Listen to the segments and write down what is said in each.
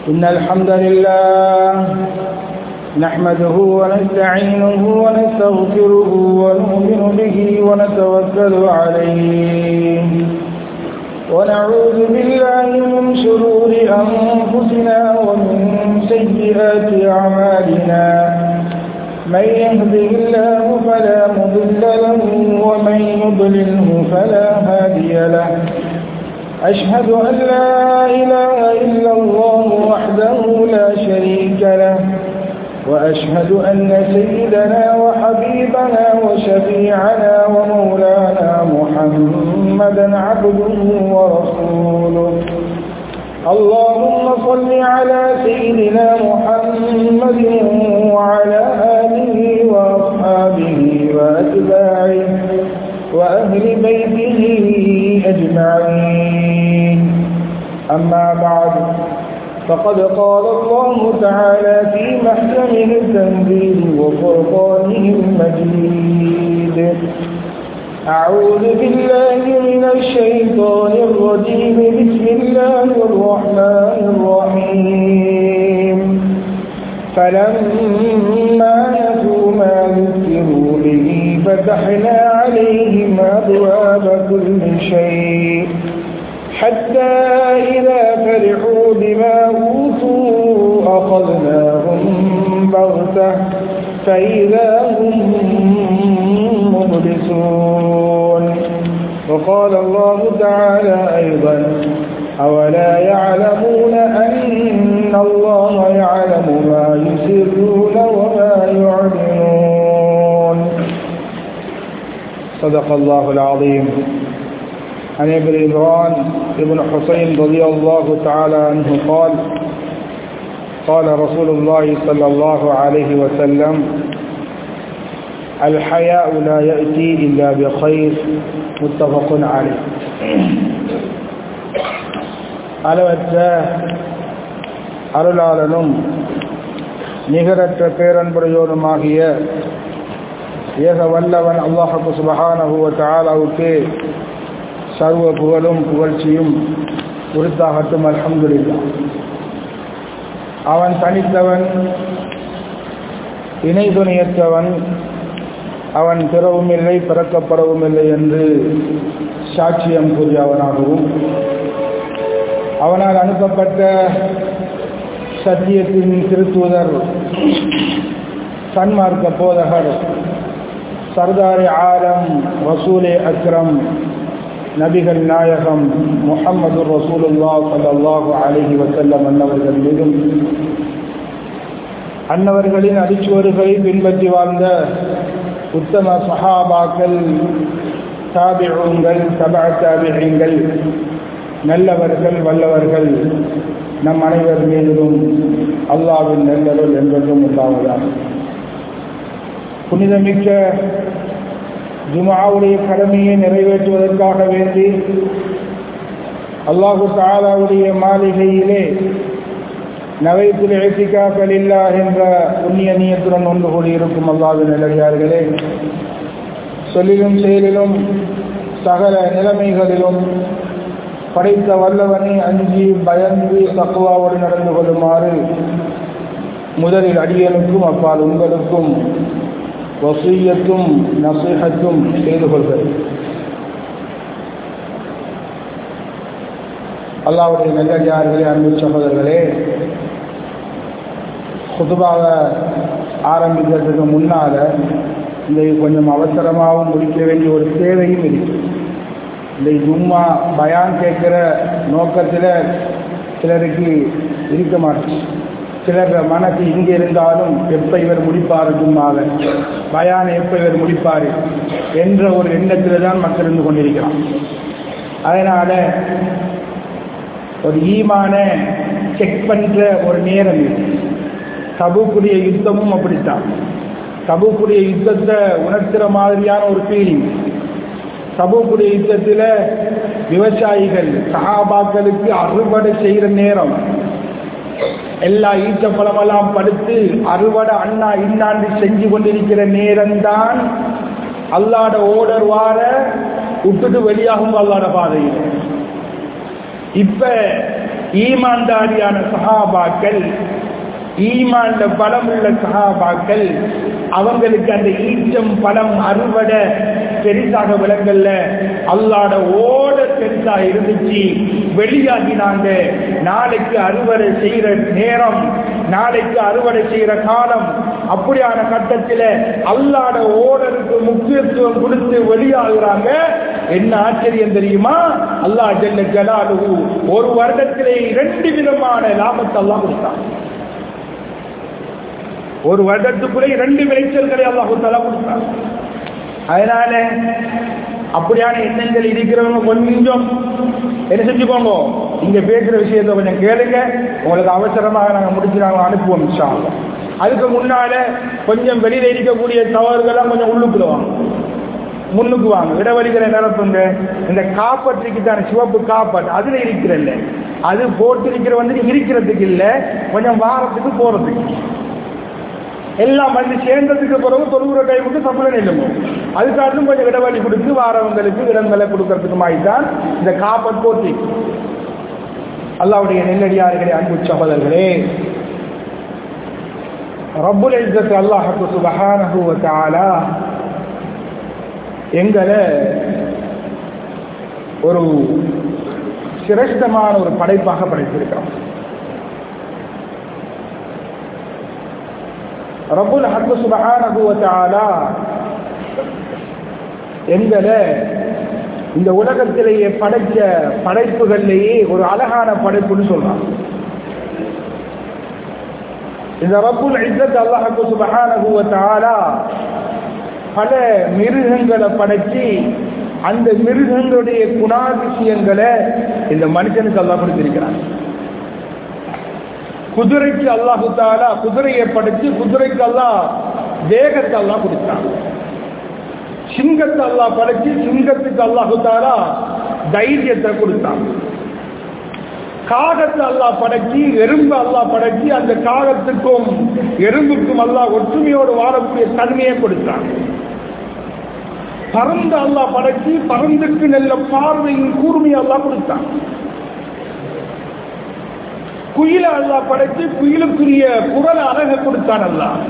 إن الحمد لله نحمده ونستعينه ونستغفره ونؤمن به ونتوكل عليه ونعوذ بالله من شرور أنفسنا ومن سيئات أعمالنا من يهده الله فلا مضل له ومن يضلله فلا هادي له أشهد أن لا إله إلا الله وحده لا شريك له وأشهد أن سيدنا وحبيبنا وشفيعنا ومولانا محمدا عبده ورسوله اللهم صل على سيدنا محمد وعلى آله وأصحابه وأتباعه وأهل بيته أجمعين أما بعد فقد قال الله تعالى في محكمه التنزيل وفرقانه المجيد أعوذ بالله من الشيطان الرجيم بسم الله الرحمن الرحيم فلما نسوا ما ذكروا به فتحنا عليهم أبواب كل شيء حتى إذا فرحوا بما أوتوا أخذناهم بغتة فإذا هم مبلسون وقال الله تعالى أيضا أولا يعلمون أن الله يعلم ما يسرون وما يعلنون صدق الله العظيم عن ابن إبران ابن حسين رضي الله تعالى عنه قال قال رسول الله صلى الله عليه وسلم الحياء لا يأتي إلا بخير متفق عليه அளவற்ற அருளாளனும் நிகரற்ற பேரன்புடையோனுமாகிய ஏக வல்லவன் அல்லாஹு சுபஹானஹுவ தாலாவுக்கு சர்வ புகழும் புகழ்ச்சியும் உறுத்தாகட்டும் அல்ஹம்துலில்லா அவன் தனித்தவன் இணை துணையற்றவன் அவன் பிறவும் இல்லை பிறக்கப்படவும் இல்லை என்று சாட்சியம் கூறியவனாகவும் அவனால் அனுப்பப்பட்ட சத்தியத்தின் திருத்தூதர் சன்மார்க்க போதகர் சர்தாரி ஆலம் வசூலே அக்ரம் நபிகள் நாயகம் முகம்மது ரசூலுல்லா சல்லாஹூ அலஹி வசல்லம் அன்னவர்கள் மீதும் அன்னவர்களின் அடிச்சுவர்களை பின்பற்றி வாழ்ந்த உத்தம சஹாபாக்கள் தாபிழங்கள் சபா தாபிழங்கள் நல்லவர்கள் வல்லவர்கள் நம் அனைவர் மீதிலும் அல்லாவின் நல்லவர்கள் என்றும் உண்டாவதாக புனிதமிக்க ஜுமாவுடைய கடமையை நிறைவேற்றுவதற்காக வேண்டி அல்லாஹு தாலாவுடைய மாளிகையிலே நவைத்தில் எழுத்திக்காக்கள் இல்லா என்ற புண்ணிய நீயத்துடன் ஒன்று கூடியிருக்கும் அல்லாவின் நிலையார்களே சொல்லிலும் செயலிலும் சகல நிலைமைகளிலும் படைத்த வல்லவனை அஞ்சி பயந்து தக்குவாவோடு நடந்து கொள்ளுமாறு முதலில் அடியனுக்கும் அப்பால் உங்களுக்கும் வசீயத்தும் நசீகத்தும் செய்து கொள்கிறது அல்லாவுடைய நல்லடியார்களே அன்பு சகோதரர்களே பொதுவாக ஆரம்பிக்கிறதுக்கு முன்னால் இந்த கொஞ்சம் அவசரமாகவும் முடிக்க வேண்டிய ஒரு தேவையும் இருக்கு இந்த ஜும்மா பயான் கேட்குற நோக்கத்தில் சிலருக்கு இருக்க மாட்டேன் சிலர் மனசு இங்கே இருந்தாலும் எப்போ இவர் முடிப்பார் ஜும்மாவை பயானை எப்போ இவர் முடிப்பார் என்ற ஒரு எண்ணத்தில் தான் மக்கள் இருந்து கொண்டிருக்கிறான் அதனால் ஒரு ஈமான செக் பண்ணுற ஒரு நேரம் இது தபுக்குரிய யுத்தமும் அப்படித்தான் தபுக்குரிய யுத்தத்தை உணர்த்துற மாதிரியான ஒரு ஃபீலிங் தபுக்குரிய யுத்தத்தில் விவசாயிகள் சகாபாக்களுக்கு அறுவடை செய்கிற நேரம் எல்லா ஈச்ச பழமெல்லாம் படுத்து அறுவடை அண்ணா இன்னாண்டு செஞ்சு கொண்டிருக்கிற நேரம்தான் அல்லாட ஓடர் வார விட்டுட்டு வெளியாகும் அல்லாட பாதையில் இப்ப ஈமான்தாரியான சஹாபாக்கள் ஈமான்ல பலமுள்ள சஹாபாக்கள் அவங்களுக்கு அந்த ஈச்சம் பலம் அறுவடை பெரிசாக விளங்கல்ல அல்லாட ஓட பெருசா இருந்துச்சு வெளியாகினாங்க நாளைக்கு அறுவடை செய்யற நேரம் நாளைக்கு அறுவடை செய்யற காலம் அப்படியான கட்டத்தில் அல்லாட ஓடருக்கு முக்கியத்துவம் கொடுத்து வெளியாகிறாங்க என்ன ஆச்சரியம் தெரியுமா அல்லாஹ் ஜல்ல ஜலாலுஹு ஒரு வருடத்திலே இரண்டு விதமான லாபத்தை அல்லாஹ் கொடுத்தான் ஒரு வருடத்துக்குள்ளே இரண்டு விளைச்சல்களை அல்லாஹு தலா கொடுத்தான் அதனால அப்படியான எண்ணங்கள் இருக்கிறவங்க கொஞ்சம் என்ன செஞ்சுக்கோங்க இங்க பேசுற விஷயத்தை கொஞ்சம் கேளுங்க உங்களுக்கு அவசரமாக நாங்கள் முடிச்சு நாங்கள் அனுப்புவோம் இன்ஷா அல்லாஹ். அதுக்கு முன்னால கொஞ்சம் வெளியில இருக்கக்கூடிய தவறுகள்லாம் கொஞ்சம் உள்ளுக்குள்ள வாங்க முன்னுக்கு வாங்க இடவழிகளை நிரப்புங்க இந்த காப்பற்றிக்கு தானே சிவப்பு காப்பாட்டு அதுல இருக்கிறல்ல அது போட்டு இருக்கிற வந்து இருக்கிறதுக்கு இல்ல கொஞ்சம் வாரத்துக்கு போறதுக்கு எல்லாம் வந்து சேர்ந்ததுக்கு பிறகு தொழுகிற டைமுக்கு சம்பளம் நில்லுங்க அதுக்காகவும் கொஞ்சம் இடவழி கொடுத்து வாரவங்களுக்கு இடங்களை கொடுக்கறதுக்கு மாதிரி தான் இந்த காப்பட் போட்டி அல்லாவுடைய நெல்லடியார்களே அன்பு சகோதரர்களே ரப்புல் இஸ்ஸத் அல்லாஹு சுபஹானஹு வ தஆலா எங்களை ஒரு சிரேஷ்டமான ஒரு படைப்பாக படைத்திருக்கிறோம் ரப்புல் ஹக்கு சுபஹானஹு வ தஆலா எங்களை இந்த உலகத்திலேயே படைச்ச படைப்புகள்லேயே ஒரு அழகான படைப்புன்னு சொல்றான் இந்த ரப்புல் இஸ்ஸத் அல்லாஹு சுபஹானஹு வ தஆலா பல மிருகங்களை படைச்சு அந்த மிருகங்களுடைய குணாதிசயங்களை இந்த மனுஷனுக்கு அல்லாஹ் கொடுத்திருக்கிறான் குதிரைக்கு அல்லாஹு தாலா குதிரையை படைச்சு குதிரைக்கு அல்லாஹ் வேகத்தை அல்லாஹ் கொடுத்தான் சிங்கத்தை அல்லாஹ் படைச்சு சிங்கத்துக்கு அல்லாஹு தாலா தைரியத்தை கொடுத்தான் காகத்தை அல்லாஹ் படைச்சு எறும்பு அல்லாஹ் படைச்சு அந்த காகத்துக்கும் எறும்புக்கும் அல்லாஹ் ஒற்றுமையோடு வாழக்கூடிய தன்மையை கொடுத்தான் பறந்து அல்லாஹ் படைச்சு பறந்துக்கு நல்ல பார்வையின் கூர்மையை அல்லாஹ் கொடுத்தான் குயில அல்லாஹ் படைச்சு குயிலுக்குரிய குரல் அழக கொடுத்தான் அல்லாஹ்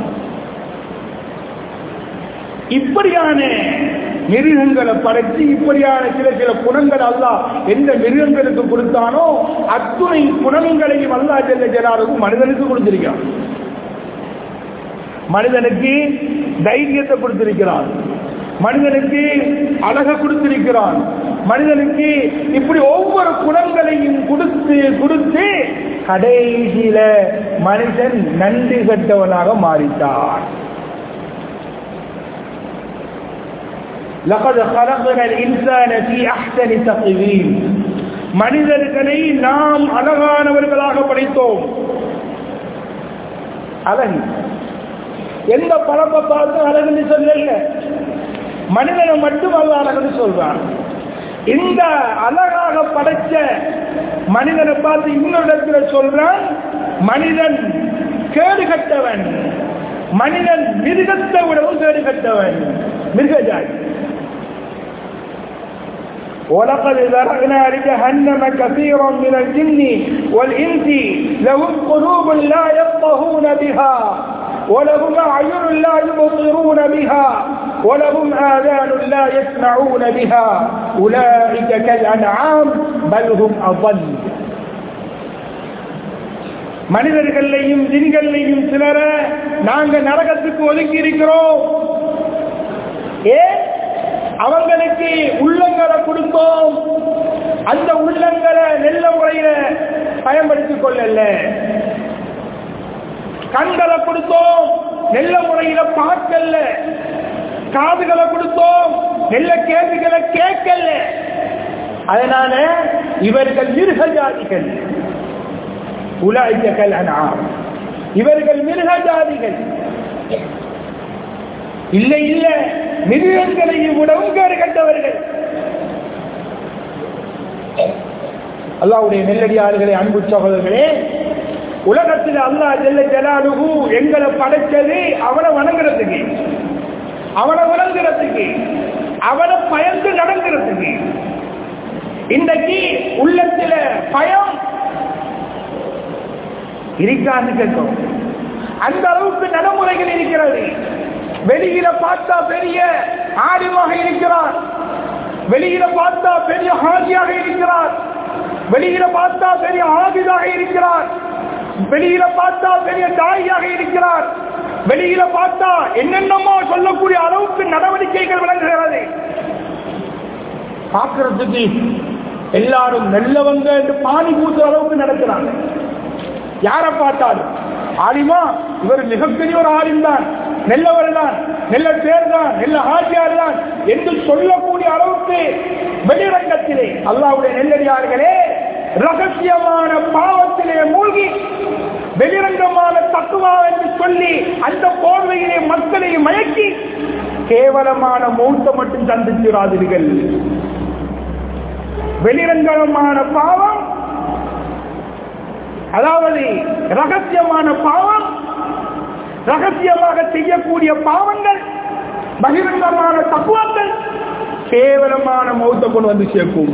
இப்படியான மிருகங்களை படைத்து இப்படியான சில சில குணங்கள் அல்லாஹ் எந்த மிருகங்களுக்கு கொடுத்தானோ அத்துணை குணங்களையும் அல்லாஹ் ஜெல்ல ஜலாலுக்கும் மனிதனுக்கு கொடுத்திருக்கிறான் மனிதனுக்கு தைரியத்தை கொடுத்திருக்கிறான் மனிதனுக்கு அழக கொடுத்திருக்கிறான் மனிதனுக்கு இப்படி ஒவ்வொரு குணங்களையும் கொடுத்து கொடுத்து கடைசியில மனிதன் நன்றி கட்டவனாக மாறிட்டான் لقد خلقنا الإنسان في أحسن تقويم மனிதர்களை நாம் அழகானவர்களாக படைத்தோம் அழகு எந்த பழப்பை பார்த்து அழகுன்னு சொல்லல மனிதனை மட்டும் அல்ல அழகுன்னு சொல்றான் இந்த அழகாக படைச்ச மனிதனை பார்த்து இன்னொரு இடத்துல சொல்றான் மனிதன் கேடு கட்டவன் மனிதன் மிருகத்தை விடவும் கேடு கட்டவன் மிருகஜாதி ولقد ذرأنا لجهنم كثيرا من الجن والإنس لهم قلوب لا يفقهون بها ولهم أعين لا يبصرون بها ولهم آذان لا يسمعون بها أولئك كالأنعام بل هم أضل மனிதர்களையும் ஜின்களையும் சிலர நாங்க நரகத்துக்கு ஒதுக்கி இருக்கிறோம் ஏன் அவங்களுக்கு உள்ளங்களை கொடுத்தோம் அந்த உள்ளங்களை நல்ல முறையில பயன்படுத்திக் கொள்ளல கண்களை கொடுத்தோம் நல்ல முறையில பார்க்கல காதுகளை கொடுத்தோம் நல்ல கேள்விகளை கேட்கல அதனால இவர்கள் மிருக ஜாதிகள் உலாய்கள் அனாம் இவர்கள் மிருக ஜாதிகள் இல்லை இல்ல மிருகங்களையும் விடவும் கேடு கட்டவர்கள் அல்லாவுடைய நெல்லடியார்களே அன்பு சகோதரர்களே உலகத்தில் அல்லாஹ் ஜெல்ல ஜலாலுகு எங்களை படைச்சது அவனை வணங்குறதுக்கு அவனை வணங்குறதுக்கு அவனை பயந்து நடக்கிறதுக்கு இன்றைக்கு உள்ளத்துல பயம் இருக்கான்னு கேட்கும் அந்த அளவுக்கு நடைமுறைகள் இருக்கிறது வெளியில பார்த்தா பெரிய ஆடிமாக இருக்கிறார் வெளியில பார்த்தா பெரிய ஹாஜியாக இருக்கிறார் வெளியில பார்த்தா பெரிய ஆதிதாக இருக்கிறார் வெளியில பார்த்தா பெரிய தாயாக இருக்கிறார் வெளியில பார்த்தா என்னென்னமோ சொல்லக்கூடிய அளவுக்கு நடவடிக்கைகள் விளங்குகிறது பார்க்கறதுக்கு எல்லாரும் நல்லவங்க என்று பானி பூசுற அளவுக்கு நடக்கிறாங்க யாரை பார்த்தாலும் ஆலிமா இவர் மிகப்பெரிய ஒரு ஆலிம் தான் நெல்லவர் தான் நெல்ல பேர் தான் நெல்ல ஆட்சியார் தான் என்று சொல்லக்கூடிய அளவுக்கு வெளிரங்கத்திலே அல்லாவுடைய நெல்லடியார்களே ரகசியமான பாவத்திலே மூழ்கி வெளிரங்கமான தத்துவா என்று சொல்லி அந்த போர்வையிலே மக்களை மயக்கி கேவலமான மௌத்த மட்டும் சந்திக்கிறாதீர்கள் வெளிரங்கமான பாவம் அதாவது ரகசியமான பாவம் ரகசியமாக செய்யக்கூடிய பாவங்கள் பகிரங்கமான தத்துவங்கள் கேவலமான மௌத்த கொண்டு வந்து சேர்க்கும்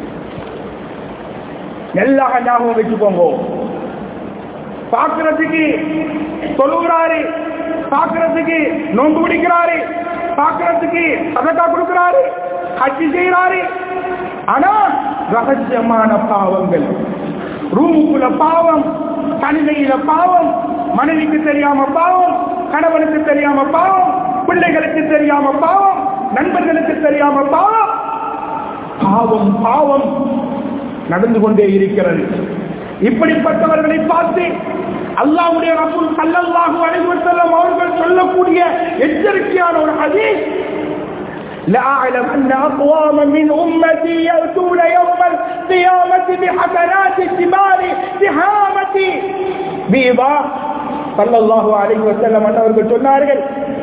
எல்லா ஞாபகம் வச்சுக்கோங்க பார்க்கறதுக்கு சொல்லுகிறாரு பார்க்கறதுக்கு நோன்பு பிடிக்கிறாரு பார்க்கறதுக்கு சதக்கா கொடுக்கிறாரு ஹஜ்ஜி செய்கிறாரு ஆனா ரகசியமான பாவங்கள் ரூமுக்குள்ள பாவம் தனிமையில பாவம் மனைவிக்கு தெரியாம பாவம் கணவனுக்கு தெரியாம பாவம் பிள்ளைகளுக்கு தெரியாம பாவம் நண்பர்களுக்கு தெரியாம பாவம் பாவம் பாவம் நடந்து கொண்டே இருக்கிறது இப்படிப்பட்டவர்களை பார்த்து அல்லாவுடைய ரசூல் சல்லல்லாஹு அலைஹி வஸல்லம் அவர்கள் சொல்லக்கூடிய எச்சரிக்கையான ஒரு ஹதீஸ் لا أعلم أن أقواما من أمتي يأتون يوم القيامة بحسنات الجبال تهامة بيضا صلى الله عليه وسلم அவர்கள் சொன்னார்கள்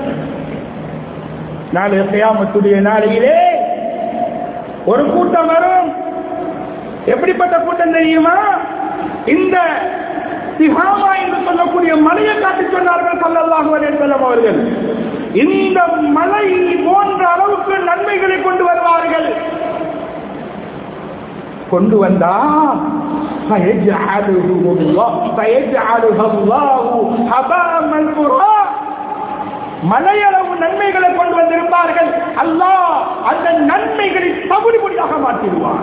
நாளை கியாமத்துடைய நாளையிலே ஒரு கூட்டம் வரும் எப்படிப்பட்ட கூட்டம் தெரியுமா இந்த திஹாமா என்று சொல்லக்கூடிய மலையை காட்டி சொன்னார்கள் சல்லல்லாஹு அலைஹி வஸல்லம் அவர்கள் இந்த மலை போன்ற அளவுக்கு நன்மைகளை கொண்டு வருவார்கள் கொண்டு வந்தா فيجعله الله فيجعلها الله هباء منثورا மலையளவு நன்மைகளை கொண்டு வந்திருப்பார்கள் அல்லாஹ் அந்த நன்மைகளை தகுதி பொடியாக மாற்றிடுவான்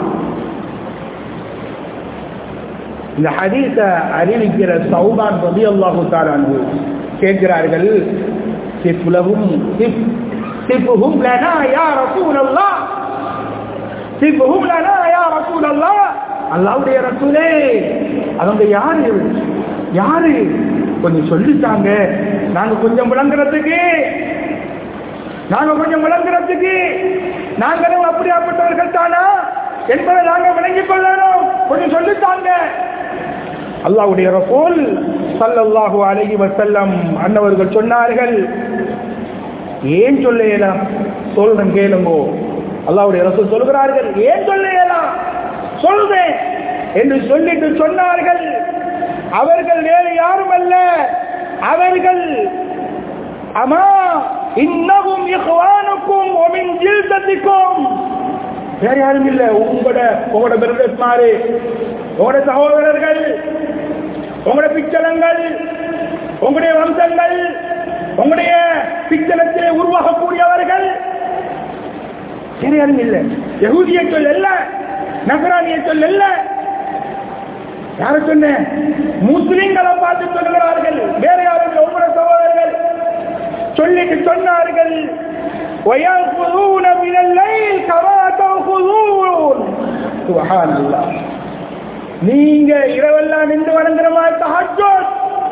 இந்த ஹதீஸ அறிவிக்கிற சௌபான் ரபி அல்லாஹு தாரானு கேட்கிறார்கள் சிப்லகும் சிப் சிப்புஹும் லனா யா ரசூலல்லாஹ் சிப்புஹும் லனா யா ரசூலல்லாஹ் அல்லாஹ்வுடைய ரசூலே அவங்க யாரு யாரு கொஞ்சம் சொல்லிட்டாங்க நாங்க கொஞ்சம் விளங்குறதுக்கு நாங்க கொஞ்சம் விளங்குறதுக்கு நாங்களும் அப்படியாப்பட்டவர்கள் தானா என்பதை நாங்க விளங்கிக் கொள்ளணும் கொஞ்சம் சொல்லித்தாங்க அல்லாவுடைய ரசூல் சல்லல்லாஹு அலைஹி வஸல்லம் அன்னவர்கள் சொன்னார்கள் ஏன் சொல்ல இயலாம் சொல்றேன் கேளுங்கோ அல்லாவுடைய ரசூல் சொல்கிறார்கள் ஏன் சொல்ல இயலாம் சொல்றேன் என்று சொல்லிட்டு சொன்னார்கள் அவர்கள் வேறு யாரும் அல்ல அவர்கள் அம்மா இன்னமும் இஹ்வானுக்கும் ஒமின் ஜில்தத்திக்கும் வேற யாரும் இல்ல உங்களோட உங்களோட பிரதர்ஸ் மாறு உங்களோட சகோதரர்கள் உங்களோட பிச்சலங்கள் உங்களுடைய வம்சங்கள் உங்களுடைய பிச்சலத்திலே உருவாகக்கூடியவர்கள் வேற யாரும் இல்ல யகுதிய சொல் அல்ல நகரானிய சொல் அல்ல யார சொன்ன முஸ்லிம்களை பார்த்து சொல்லுகிறார்கள் வேற யாரும் இல்லை உங்களோட சகோதரர்கள் சொல்லிட்டு சொன்னார்கள் ويأخذون من الليل كما تأخذون سبحان الله நீங்க இரவெல்லாம் நின்று வணங்குற மாதிரி தஹஜ்ஜுத்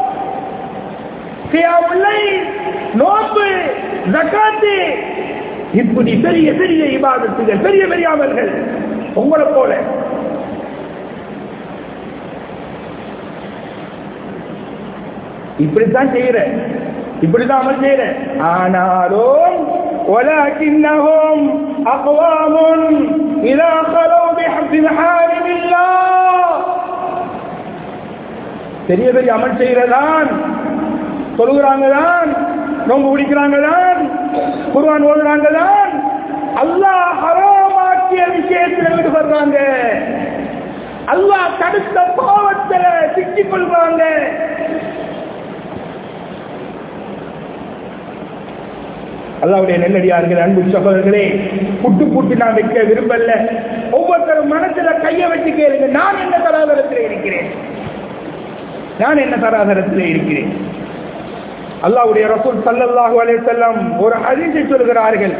கியாமுல்லை நோன்பு ஜகாத்து இப்படி பெரிய பெரிய இபாதத்துகள் பெரிய பெரிய அமல்கள் உங்களை போல இப்படித்தான் செய்யற இப்படிதான் அமல் செய்யற ஆனாலும் ولكنهم أقوام إذا خلوا بمحارم الله பெரிய பெரிய அமல் செய்யறதான் சொல்லுகிறாங்க தான் நோம்பு பிடிக்கிறாங்க தான் குருவான் ஓடுறாங்க தான் அல்லாஹ் ஹராமாக்கிய விஷயத்தில் ஈடுபடுறாங்க அல்லாஹ் தடுத்த பாவத்தில் சிக்கி வெட்டிக் கொள்வாங்க அல்லாவுடைய நெல்லடியார்கள் அன்பு சகோதரர்களே புட்டு புட்டு நான் வைக்க விரும்பல ஒவ்வொருத்தரும் மனசுல கையை வச்சு கேளுங்க நான் என்ன தராதரத்தில் இருக்கிறேன் நான் என்ன தராதரத்தில் இருக்கிறேன் அல்லாவுடைய ரசூல் சல்லல்லாஹு அலைஹி வஸல்லம் ஒரு ஹதீஸை சொல்கிறார்கள்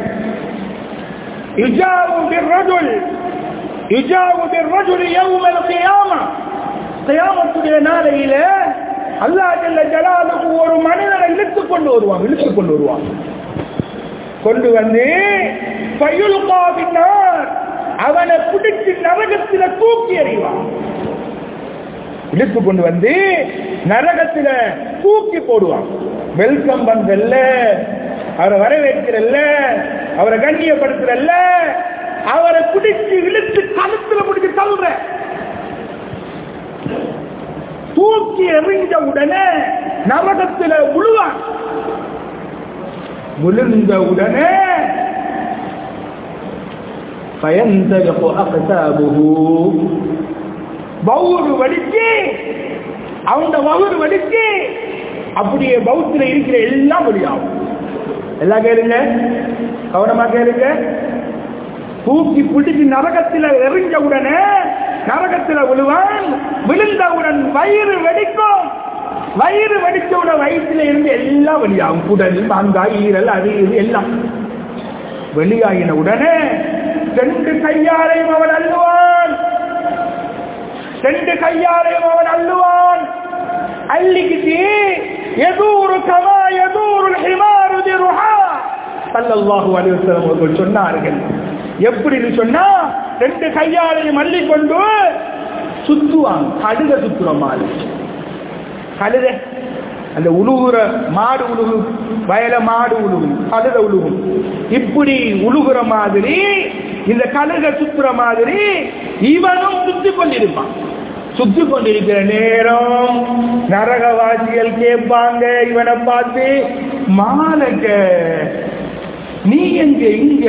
இஜாவு பிர்ரஜுல் இஜாவு பிர்ரஜுல் யௌமல் கியாமா கியாமத்துடைய நாளையில அல்லாஹ் ஜல்ல ஜலாலுஹு ஒரு மனிதனை இழுத்து கொண்டு வருவான் இழுத்து கொண்டு வருவான் கொண்டு வந்து பயுல்கா பின்னார் அவனை பிடிச்சு நரகத்தில தூக்கி எறிவான் இழுத்து கொண்டு வந்து நரகத்தில தூக்கி போடுவான் வெல்கம் பண்றல்ல அவரை வரவேற்கிறல்ல அவரை கண்ணியப்படுத்துறல்ல அவரை பிடிச்சு இழுத்து கழுத்துல பிடிச்சு தள்ளுற தூக்கி எறிஞ்ச உடனே நரகத்தில விழுவான் விழுந்த உடனே பயந்தகப்பு அகசாபுகு பவுரு வடிச்சு அவங்க வவுறு வடிச்சு அப்படியே பௌத்துல இருக்கிற எல்லாம் வெளியாகும் எல்லாம் கேளுங்க கவனமா கேளுங்க தூக்கி பிடிச்சு நரகத்தில் எறிஞ்ச உடனே நரகத்தில் விழுவான் விழுந்தவுடன் வயிறு வெடிக்கும் வயிறு வெடிச்சவுட வயிற்றுல இருந்து எல்லாம் வெளியாகும் குடல் மாங்காய் ஈரல் அது இது எல்லாம் வெளியாகின உடனே ரெண்டு கையாலையும் அவன் அள்ளுவான் ரெண்டு கையாலையும் அவன் அள்ளுவான் அள்ளிக்கிட்டு எதூரு கமா எதூரு ஹிமாரு திருஹா சல்லல்லாஹு அலைஹி வஸல்லம் அவர்கள் சொன்னார்கள் எப்படின்னு சொன்னா ரெண்டு கையாலையும் அள்ளிக்கொண்டு சுத்துவாங்க கடுக சுத்துற மாதிரி கழுத அந்த உழுகுற மாடு உழுகு வயல மாடு உழுகும் கழுத உழுகும் இப்படி உழுகுற மாதிரி இந்த கழுக சுத்துற மாதிரி இவனும் சுத்தி கொண்டிருப்பான் சுத்தி கொண்டிருக்கிற நேரம் நரகவாசிகள் கேட்பாங்க இவனை பார்த்து மாலக நீ எங்க இங்க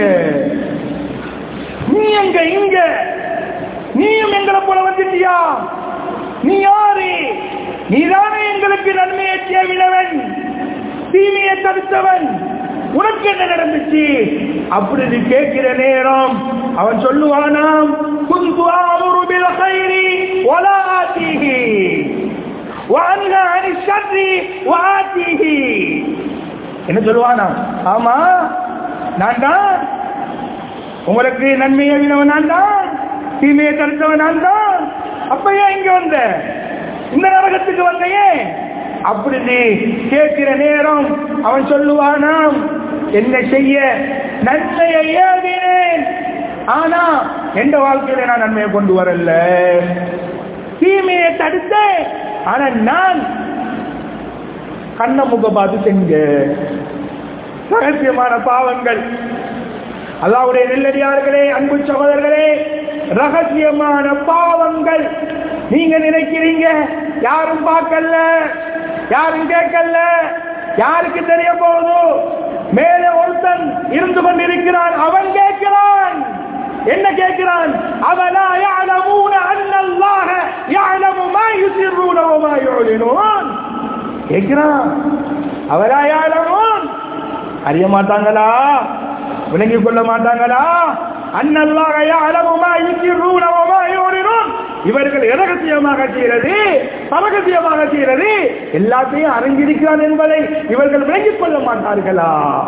நீ எங்க இங்க நீயும் எங்களை போல வந்துட்டியா நீ யாரு நீதானே எங்களுக்கு நன்மையை தேவினவன் தீமையை தடுத்தவன் உனக்கு என்ன நடந்துச்சு அப்படி நீ கேட்கிற நேரம் அவன் சொல்லுவானாம் குந்து ஆமுரு பில் கைரி வலா ஆத்திஹி وأنهى عن الشر وآتيه என்ன சொல்லுவானா ஆமா நான் தான் உங்களுக்கு நன்மையை வினவன் நான் தான் தீமையை தடுத்தவன் நான் தான் அப்ப ஏன் இங்க வந்த இந்த நரகத்துக்கு வந்தையே அப்படி நீ கேட்கிற நேரம் அவன் சொல்லுவானாம் என்ன செய்ய நன்மையை ஏவினேன் ஆனா எந்த வாழ்க்கையில நான் நன்மையை கொண்டு வரல தீமையை தடுத்தேன் ஆனா நான் கண்ண முக பார்த்து செஞ்ச ரகசியமான பாவங்கள் அல்லாவுடைய நெல்லடியார்களே அன்பு சகோதரர்களே ரகசியமான பாவங்கள் நீங்க நினைக்கிறீங்க யாரும் பார்க்கல யாரும் கேட்கல யாருக்கு தெரிய போகுது மேலே ஒருத்தன் இருந்து கொண்டிருக்கிறான் அவன் கேட்கிறான் என்ன கேட்கிறான் அவலா يعلمون ان الله يعلم ما يسرون وما يعلنون கேட்கிறான் அவலா يعلمون அறிய மாட்டாங்களா விளங்கிக் கொள்ள மாட்டாங்களா அன்னல்லாக يعلم ما يسرون وما يعلنون இவர்கள் இரகசியமாக செய்கிறது பரகசியமாக செய்கிறது எல்லாத்தையும் அறிந்திருக்கிறான் என்பதை இவர்கள் விளங்கிக் கொள்ள மாட்டார்களா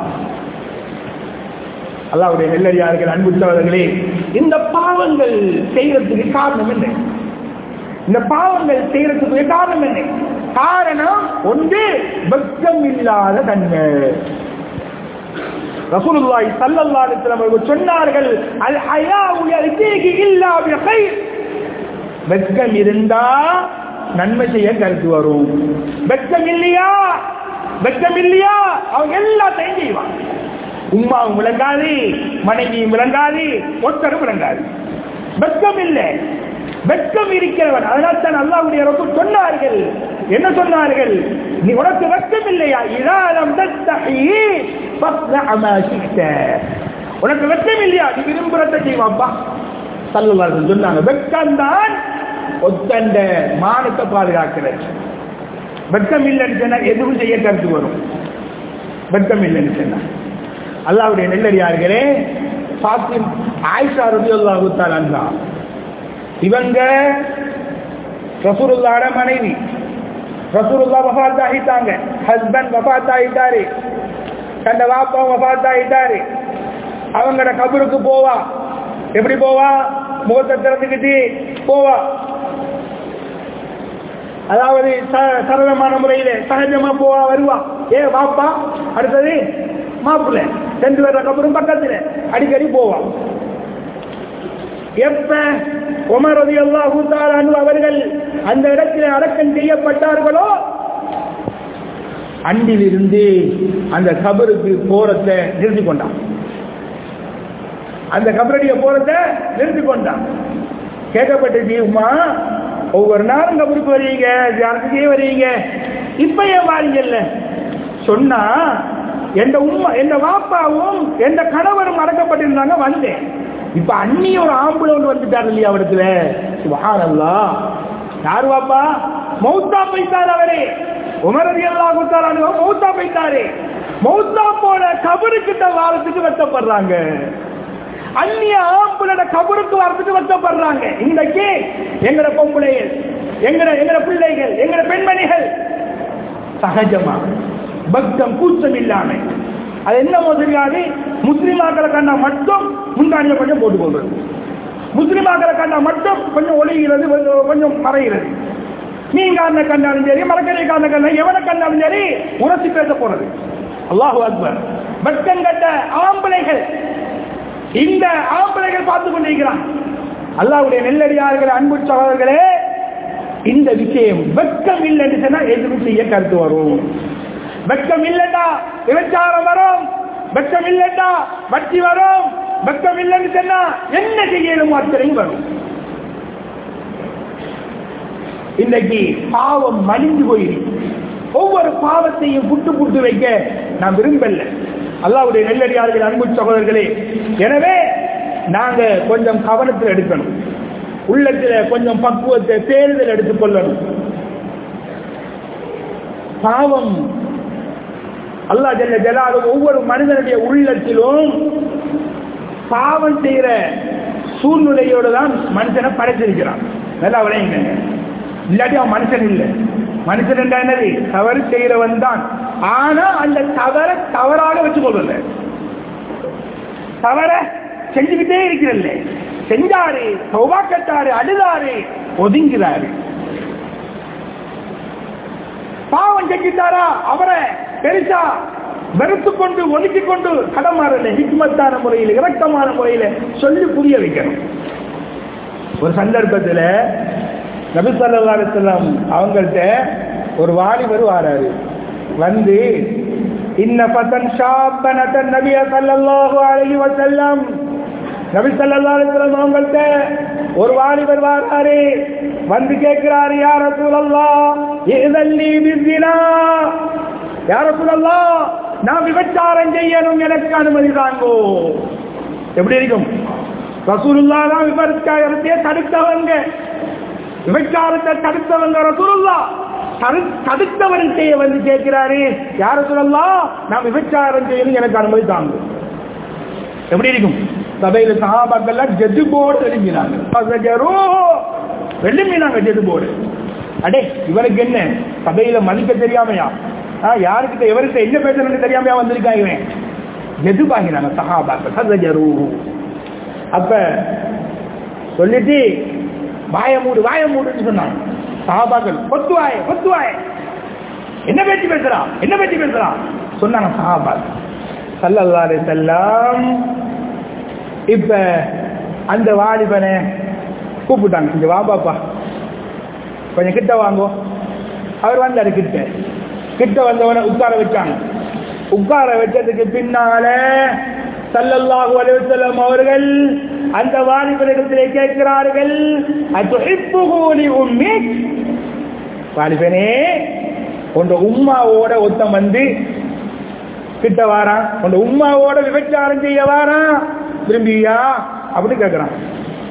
அல்லாவுடைய நெல்லடியார்கள் அன்பு சகோதரர்களே இந்த பாவங்கள் செய்யறதுக்கு காரணம் என்ன இந்த பாவங்கள் செய்யறதுக்கு காரணம் என்ன காரணம் ஒன்று வெட்கம் இல்லாத தன்மை ரசூலுல்லாஹி ஸல்லல்லாஹு அலைஹி வஸல்லம் அவர்கள் சொன்னார்கள் அல் ஹயாஉ யர்தீகி இல்லா பிகைர் வெட்கம் இருந்தா நன்மை செய்ய கருத்து வரும் வெட்கம் இல்லையா வெட்கம் இல்லையா அவங்க எல்லாத்தையும் செய்வான் உமாவும் விளங்காது மனைவியும் விளங்காது ஒருத்தரும் விளங்காது வெட்கம் இல்லை வெட்கம் இருக்கிறவன் அதனால் தான் அல்லாவுடைய ரசூல் சொன்னார்கள் என்ன சொன்னார்கள் நீ உனக்கு வெட்கம் இல்லையா இதாலம் உனக்கு வெட்கம் இல்லையா நீ விரும்புறத செய்வாப்பா சல்லுவார்கள் சொன்னாங்க வெட்கம் தான் ஒத்தண்ட மானத்தை பாதுகாக்கிறது வெட்கம் இல்லைன்னு சொன்னா எதுவும் செய்ய கருத்து வரும் வெட்கம் இல்லைன்னு சொன்னா அல்லாவுடைய நெல்லடியார்களே பாத்திம் ஆயிஷா ரபி அல்லாஹு இவங்க ரசூலுல்லாட மனைவி ரசூலுல்லா வஃபாத் ஆகிட்டாங்க ஹஸ்பண்ட் வஃபாத் ஆகிட்டாரு தந்த வாப்பா வஃபாத் ஆகிட்டாரு அவங்களோட கபருக்கு போவா எப்படி போவா முகத்தை திறந்துக்கிட்டு போவா அதாவது சரளமான முறையில சகஜமா போவா வருவா ஏ வாப்பா அடுத்தது மாப்பிள்ள சென்று வர்ற கபரும் பக்கத்துல அடிக்கடி போவா எப்ப உமர் ரதி அல்லாஹு அவர்கள் அந்த இடத்தில் அடக்கம் செய்யப்பட்டார்களோ அன்றிலிருந்து அந்த கபருக்கு போறத நிறுத்தி கொண்டான் அந்த கபருடைய போறத நிறுத்தி கொண்டான் கேட்கப்பட்டது உமா ஒவ்வொரு நாளும் கபருக்கு வரீங்க தியானத்துக்கே வரீங்க இப்ப ஏன் வாரீங்கல்ல சொன்னா எந்த உமா எந்த வாப்பாவும் எந்த கணவரும் அடக்கப்பட்டிருந்தாங்க வந்தேன் இப்ப அண்ணி ஒரு ஆம்பளை ஒன்று வந்துட்டார் இல்லையா அவருக்கு சுபஹானல்லா யார் வாப்பா மௌத்தா பைத்தார் அவரே உமரதி அல்லா குத்தாரானு மௌத்தா பைத்தாரு மௌத்தா போன கபருக்கிட்ட வாரத்துக்கு வெட்டப்படுறாங்க அந்நிய ஆம்பளோட கபருக்கு வரத்துக்கு வெட்டப்படுறாங்க இன்றைக்கு எங்கட பொம்பளைகள் எங்கட எங்கட பிள்ளைகள் எங்கட பெண்மணிகள் சகஜமா பக்தம் கூச்சம் இல்லாம அது என்ன தெரியாது முஸ்லிமாக்களை கண்டா மட்டும் முந்தானிய கொஞ்சம் போட்டுக் கொள்வது முஸ்லிமாக்களை கண்டா மட்டும் கொஞ்சம் ஒளிகிறது கொஞ்சம் மறைகிறது மீன்காரனை கண்டாலும் சரி மரக்கரைக்காரனை கண்டா எவனை கண்டாலும் சரி உரசி பேச போறது அல்லாஹு அக்பர் பக்தம் கட்ட ஆம்பளைகள் இந்த ஆம்பளைகள் பார்த்து கொண்டிருக்கிறான் அல்லாவுடைய நெல்லடியார்கள் அன்பு சகோதரர்களே இந்த விஷயம் வெட்கம் இல்லைன்னு சொன்னா எதுவும் செய்ய கருத்து வரும் வெட்கம் இல்லைண்டா விபச்சாரம் வரும் வெட்கம் இல்லைண்டா வட்டி வரும் வெட்கம் இல்லைன்னு சொன்னா என்ன செய்யணும் அத்தனையும் வரும் இன்னைக்கு பாவம் மலிந்து போயிருக்கு ஒவ்வொரு பாவத்தையும் புட்டு புட்டு வைக்க நான் விரும்பல அல்லாவுடைய நெல்லடியார்கள் அன்பு சகோதரர்களே எனவே நாங்க கொஞ்சம் கவனத்தில் எடுக்கணும் உள்ளத்துல கொஞ்சம் பக்குவத்தை தேர்தல் எடுத்துக் கொள்ளணும் பாவம் அல்லா ஜல்ல ஜலாது ஒவ்வொரு மனிதனுடைய உள்ளத்திலும் பாவம் செய்யற சூழ்நிலையோடு தான் மனுஷனை படைச்சிருக்கிறான் நல்லா விளையுங்க இல்லாட்டி அவன் மனுஷன் இல்லை மனுஷன் என்ற என்னது தவறு செய்கிறவன் தான் ஆனா அந்த தவற தவறாக வச்சுக்கொள்ள தவற செஞ்சுக்கிட்டே இருக்கிறல்ல செஞ்சாரு சௌபாக்கட்டாரு அழுதாரு ஒதுங்கிறாரு பாவம் செஞ்சிட்டாரா அவரை பெருசா வெறுத்து கொண்டு ஒதுக்கி கொண்டு கடமாறல ஹிக்மத்தான முறையில் இரக்கமான முறையில் சொல்லி புரிய வைக்கணும் ஒரு சந்தர்ப்பத்தில் நபி சொல்லா செல்லம் அவங்கள்ட்ட ஒரு வாலிபர் வாராரு வந்து இன்ன பத்தன் ஷாப்பனத்தன் நபிய சல்லல்லாஹு அலைஹி வஸல்லம் நபி ஸல்லல்லாஹு அலைஹி வஸல்லம் அவங்கள்ட்ட ஒரு வாலிபர் வாராரு வந்து கேட்கிறாரு யா ரசூலல்லாஹ் இதல்லி பிஸ்ஸினா யா ரசூலல்லாஹ் நான் விபச்சாரம் செய்யணும் எனக்கு அனுமதி தாங்கோ எப்படி இருக்கும் ரசூலுல்லா தான் விபச்சாரத்தையே தடுத்தவங்க விபச்சாரத்தை தடுத்தவங்க ரசூலுல்லா தடுத்தவர்கிட்ட வந்து கேட்கிறாரு யார சொல்லலாம் நான் விபச்சாரம் செய்யணும் எனக்கு அனுமதி தாங்க எப்படி இருக்கும் சபையில சகாபாக்கள்லாம் ஜெது போர்டு எழுப்பினாங்க வெள்ளுமினாங்க ஜெது போர்டு அடே இவனுக்கு என்ன சபையில மதிக்க தெரியாமையா யாருக்கிட்ட எவர்கிட்ட என்ன பேசணும்னு தெரியாமையா வந்திருக்காங்க இவன் ஜெது பாங்கினாங்க சகாபாக்கள் சதஜரு அப்ப சொல்லிட்டு வாய மூடு வாய மூடுன்னு சொன்னாங்க சகாபாக்கள் பொத்துவாய பொத்துவாய என்ன பேச்சு பேசுறான் என்ன பேச்சு பேசுறான் சொன்னாங்க சகாபாக்கள் சல்லல்லாரு செல்லாம் இப்ப அந்த வாலிபனை கூப்பிட்டாங்க இங்க வா பாப்பா கொஞ்சம் கிட்ட வாங்கோ அவர் வந்தாரு கிட்ட கிட்ட வந்தவனை உட்கார வச்சாங்க உட்கார வச்சதுக்கு பின்னால சல்லல்லாஹு அலைஹி வஸல்லம் அவர்கள் அந்த வாலிபனிடத்திலே கேட்கிறார்கள் அத்துஹிப்புஹூலி உம்மிக் வாலிபனே உங்க உம்மாவோட ஒருத்தன் வந்து கிட்ட வாரான் உங்க உம்மாவோட விபச்சாரம் செய்ய வாரான் விரும்பியா அப்படின்னு கேட்கிறான்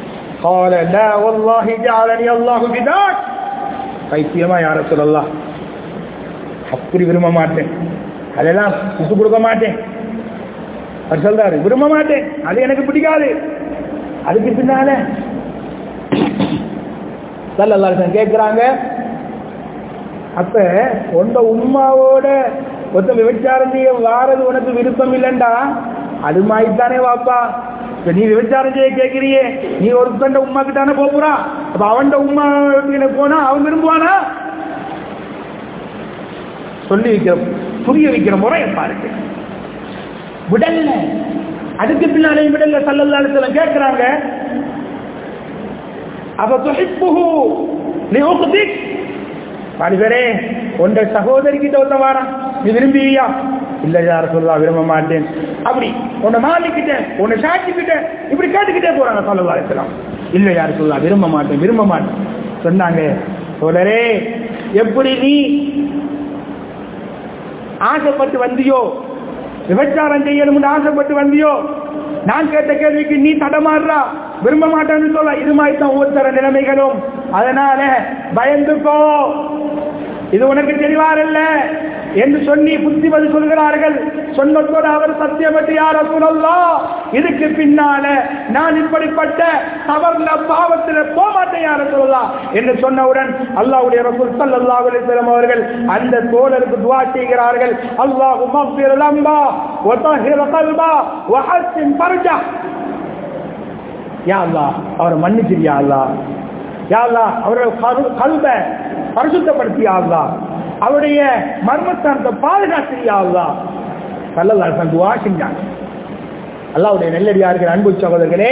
قال لا والله جعلني الله فداك பைத்தியமா யார சொல்லலாம் அப்படி விரும்ப மாட்டேன் அதெல்லாம் விட்டு கொடுக்க மாட்டேன் அவர் சொல்றாரு விரும்ப மாட்டேன் அது எனக்கு பிடிக்காது அதுக்கு பின்னால சல்லல்லாஹு கேட்கிறாங்க அப்ப உண்ட உம்மாவோட ஒருத்த விபச்சாரம் செய்ய வாரது உனக்கு விருப்பம் இல்லைண்டா அது மாதிரி தானே வாப்பா இப்ப நீ விபச்சாரம் செய்ய கேட்கிறியே நீ ஒருத்தண்ட உமாக்கு தானே போறா அப்ப அவன்ட உமா போனா அவன் விரும்புவானா சொல்லி வைக்கிற புரிய வைக்கிற முறையை பாருங்க விடல்ல அதுக்கு பின்னாலே விடல்ல சல்லல்லாஹு கேட்கிறாங்க அவ துஹிப்புஹு லியுக்திக் பாடிவரே உண்ட சகோதரி கிட்ட ஒருத்த வாரான் நீ விரும்பியா இல்ல யார சொல்லா விரும்ப மாட்டேன் அப்படி உன்னை மாலிக்கிட்ட உன்னை சாட்சிக்கிட்ட இப்படி கேட்டுக்கிட்டே போறாங்க சொல்லலா இருக்கலாம் இல்ல யார சொல்லா விரும்ப மாட்டேன் விரும்ப மாட்டேன் சொன்னாங்க சோழரே எப்படி நீ ஆசைப்பட்டு வந்தியோ விபச்சாரம் செய்யணும்னு ஆசைப்பட்டு வந்தியோ நான் கேட்ட கேள்விக்கு நீ தடமாறுறா விரும்ப மாட்டேன்னு சொல்ல இது மாதிரி தான் ஒவ்வொருத்தர நிலைமைகளும் அதனால பயந்துக்கோ இது உனக்கு தெளிவாரல்ல என்று சொல்லி புத்திமதி சொல்கிறார்கள் சொன்னதோடு அவர் சத்தியப்பட்டு யார சொல்லலாம் இதுக்கு பின்னால நான் இப்படிப்பட்ட தவறுல பாவத்தில் போக மாட்டேன் யார சொல்லலாம் என்று சொன்னவுடன் அல்லாவுடைய ரசூல் ஸல்லல்லாஹு அலைஹி வஸல்லம் அவர்கள் அந்த தோழருக்கு துஆ செய்கிறார்கள் அல்லாஹு மக்ஃபிர் லம்பா வ தஹிர் கல்பா வ ஹஸ்ஸின் ஃபர்ஜா யா அல்லாஹ் அவரை மன்னிச்சிரியா அல்லாஹ் யா அல்லாஹ் அவருடைய கல்ப பரிசுத்தப்படுத்தியா அல்லாஹ் அவருடைய மர்மஸ்தானத்தை பாதுகாத்திரியா அல்லாஹ் சல்லல்லாஹு துஆ செஞ்சாங்க அல்லாஹ்வுடைய நெல்லடியார்கள் அன்பு சகோதரர்களே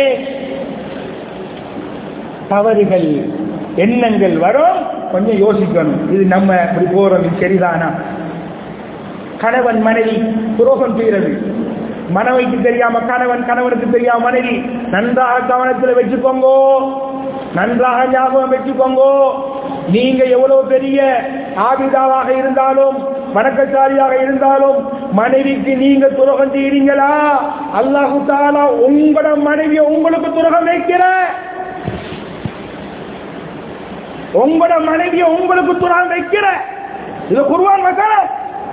தவறுகள் எண்ணங்கள் வரும் கொஞ்சம் யோசிக்கணும் இது நம்ம இப்படி போறது சரிதானா கணவன் மனைவி துரோகம் செய்யறது மனைவிக்கு தெரியாம கணவன் கணவனுக்கு தெரியாம மனைவி நன்றாக கவனத்தில் வச்சுக்கோங்க நன்றாக ஞாபகம் வச்சுக்கோங்க நீங்க எவ்வளவு பெரிய ஆபிதாவாக இருந்தாலும் வணக்கச்சாரியாக இருந்தாலும் மனைவிக்கு நீங்க துரோகம் செய்யறீங்களா அல்லாஹு தாலா உங்களோட மனைவியை உங்களுக்கு துரோகம் வைக்கிற உங்களோட மனைவியை உங்களுக்கு துரோகம் வைக்கிற இது குருவான் மக்கள்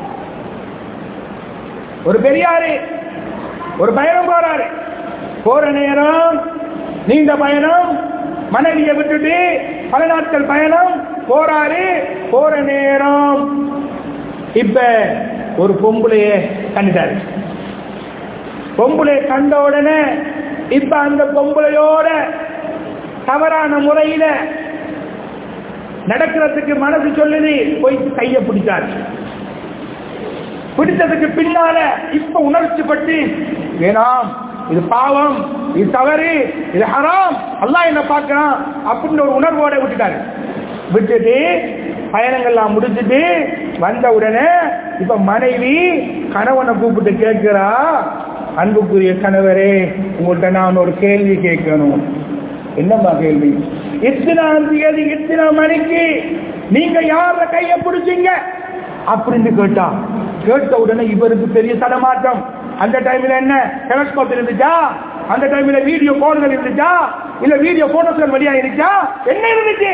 ஒரு பெரியாரு ஒரு பயணம் போறாரு போற நேரம் நீண்ட பயணம் மனைவியை விட்டுட்டு பல நாட்கள் பயணம் போறாரு போற நேரம் இப்ப ஒரு பொம்பளைய கண்டுட்டாரு பொம்பளைய கண்ட உடனே இப்ப அந்த பொம்பளையோட தவறான முறையில நடக்கிறதுக்கு மனசு சொல்லுது போய் கைய பிடிச்சாரு பிடித்ததுக்கு பின்னால இப்ப உணர்ச்சி பட்டு வேணாம் இது பாவம் இது தவறு இது ஹராம் அல்லாஹ் என்ன பார்க்கிறான் அப்படின்னு ஒரு உணர்வோட விட்டுட்டாரு விட்டுட்டு பயணங்கள்லாம் முடிச்சுட்டு வந்த உடனே இப்ப மனைவி கணவனை கூப்பிட்டு கேட்கிறா அன்புக்குரிய கணவரே உங்கள்கிட்ட நான் ஒரு கேள்வி கேட்கணும் என்னம்மா கேள்வி எத்தனாம் தேதி எத்தனை மணிக்கு நீங்க யார கைய பிடிச்சீங்க அப்படின்னு கேட்டா கேட்ட உடனே இவருக்கு பெரிய தடமாற்றம் அந்த டைம்ல என்ன டெலஸ்கோப் இருந்துச்சா அந்த டைம்ல வீடியோ போன்கள் இருந்துச்சா இல்ல வீடியோ போட்டோஸ்கள் வழியா இருந்துச்சா என்ன இருந்துச்சு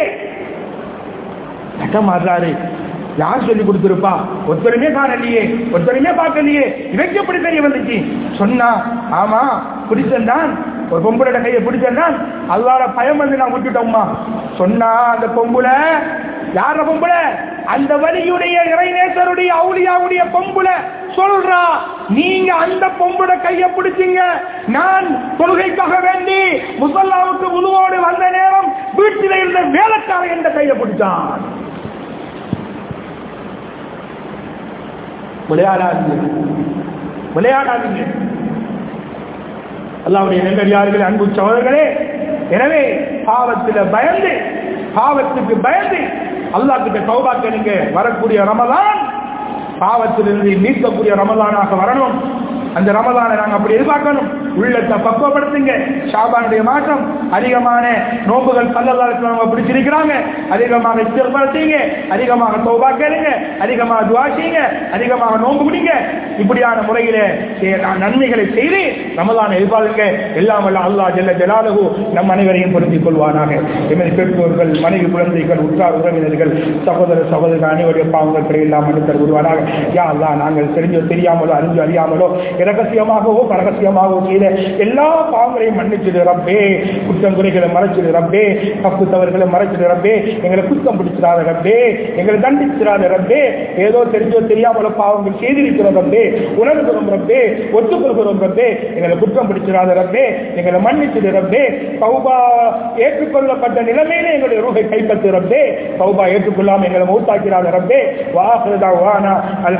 மாறுறாரு யார் சொல்லி கொடுத்திருப்பா ஒருத்தருமே காணலையே ஒருத்தருமே பார்க்கலையே இவைக்கு எப்படி தெரிய வந்துச்சு சொன்னா ஆமா பிடிச்சந்தான் ஒரு பொம்புளோட கையை பிடிச்சந்தான் அல்லாட பயம் வந்து நான் விட்டுட்டோம்மா சொன்னா அந்த பொம்புல யார பொம்புல அந்த வலியுடைய இறைநேசருடைய அவுளியாவுடைய பொம்புல சொல்றா நீங்க அந்த பொம்புட கைய பிடிச்சீங்க நான் தொழுகைக்காக வேண்டி முசல்லாவுக்கு உருவோடு வந்த நேரம் வீட்டில் இருந்த வேலைக்காரன் என்ற கைய பிடிச்சான் விளையாடாதீங்க விளையாடாதீங்க அல்லாவுடைய நெல்லடியார்கள் அன்பு சகோதரர்களே எனவே பாவத்தில் பயந்து பாவத்துக்கு பயந்து அல்லாஹ் கிட்ட தௌபா கேளுங்க வரக்கூடிய ரமலான் பாவத்திலிருந்து மீட்கக்கூடிய ரமலானாக வரணும் அந்த ரமலானை நாங்கள் அப்படி எதிர்பார்க்கணும் உள்ளத்தை பக்குவப்படுத்துங்க ஷாபானுடைய மாற்றம் அதிகமான நோம்புகள் சல்லல்லாஹு நம்ம பிடிச்சிருக்கிறாங்க அதிகமாக இஸ்திக்பார் அதிகமாக தௌபா கேளுங்க அதிகமாக துஆ செய்யுங்க அதிகமாக நோன்பு குடிங்க இப்படியான முறையில நன்மைகளை செய்து ரமலான் எதிர்பார்க்க எல்லாம் வல்ல அல்லாஹ் ஜல்ல ஜலாலுஹு நம் அனைவரையும் பொருந்திக் கொள்வானாக எமது பெற்றோர்கள் மனைவி குழந்தைகள் உற்றார் உறவினர்கள் சகோதர சகோதரர்கள் அனைவருடைய பாவங்கள் பிழையெல்லாம் மன்னித்தர் விடுவானாக யா அல்லாஹ் நாங்கள் தெரிஞ்சோ தெரியாமலோ அறிஞ்சோ அறியாமலோ இரகசியமாகவோ பரகசியமாகவோ செய்த எல்லா பாவங்களையும் மன்னிச்சிடு ரப்பே குற்றம் குறைகளை மறைச்சிடு ரப்பே தப்பு தவறுகளை மறைச்சிடு ரப்பே எங்களை குத்தம் பிடிச்சிடாத ரப்பே எங்களை தண்டிச்சிடாத ரப்பே ஏதோ தெரிஞ்சோ தெரியாமலோ பாவங்கள் செய்திருக்கிறோம் ரப்பே உணர்கிறோம் ரப்பே ஒத்துக்கொள்கிறோம் ரப்பே எங்களை குற்றம் பிடிச்சிடாத ரப்பே எங்களை மன்னிச்சிடு ரப்பே சௌபா ஏற்றுக்கொள்ளப்பட்ட நிலைமையில எங்களுடைய ரூபை கைப்பற்று ரப்பே சௌபா ஏற்றுக்கொள்ளாம எங்களை மூத்தாக்கிறாத ரப்பே வாஹிருதா வானா